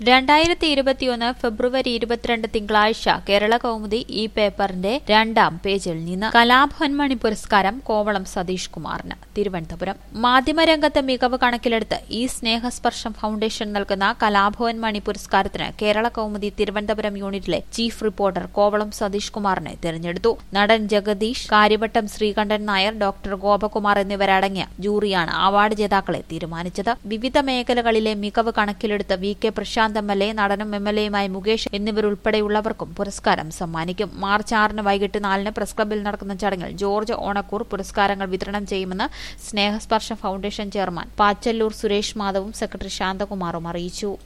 രണ്ടായിരത്തി ഇരുപത്തിയൊന്ന് ഫെബ്രുവരി ഇരുപത്തിരണ്ട് തിങ്കളാഴ്ച കേരള കൗമുദി ഈ പേപ്പറിന്റെ രണ്ടാം പേജിൽ നിന്ന് കലാഭവൻമണി പുരസ്കാരം കോവളം സതീഷ് കുമാറിന് തിരുവനന്തപുരം മാധ്യമരംഗത്തെ മികവ് കണക്കിലെടുത്ത് ഈ സ്നേഹസ്പർശം ഫൗണ്ടേഷൻ നൽകുന്ന കലാഭവൻ മണി പുരസ്കാരത്തിന് കേരള കൗമുദി തിരുവനന്തപുരം യൂണിറ്റിലെ ചീഫ് റിപ്പോർട്ടർ കോവളം സതീഷ് കുമാറിനെ തിരഞ്ഞെടുത്തു നടൻ ജഗദീഷ് കാര്യവട്ടം ശ്രീകണ്ഠൻ നായർ ഡോക്ടർ ഗോപകുമാർ എന്നിവരടങ്ങിയ ജൂറിയാണ് അവാർഡ് ജേതാക്കളെ തീരുമാനിച്ചത് വിവിധ മേഖലകളിലെ മികവ് കണക്കിലെടുത്ത് V K Prasanth M L A നടനും എം എൽ എയുമായ മുകേഷ് എന്നിവരുൾപ്പെടെയുള്ളവർക്കും പുരസ്കാരം സമ്മാനിക്കും മാർച്ച് ആറിന് വൈകിട്ട് നാലിന് പ്രസ് ക്ലബ്ബിൽ നടക്കുന്ന ചടങ്ങിൽ ജോർജ് ഓണക്കൂർ പുരസ്കാരങ്ങൾ വിതരണം ചെയ്യുമെന്ന് സ്നേഹസ്പർശ ഫൗണ്ടേഷൻ ചെയർമാൻ പാച്ചല്ലൂർ സുരേഷ് മാധവും സെക്രട്ടറി ശാന്തകുമാറും അറിയിച്ചു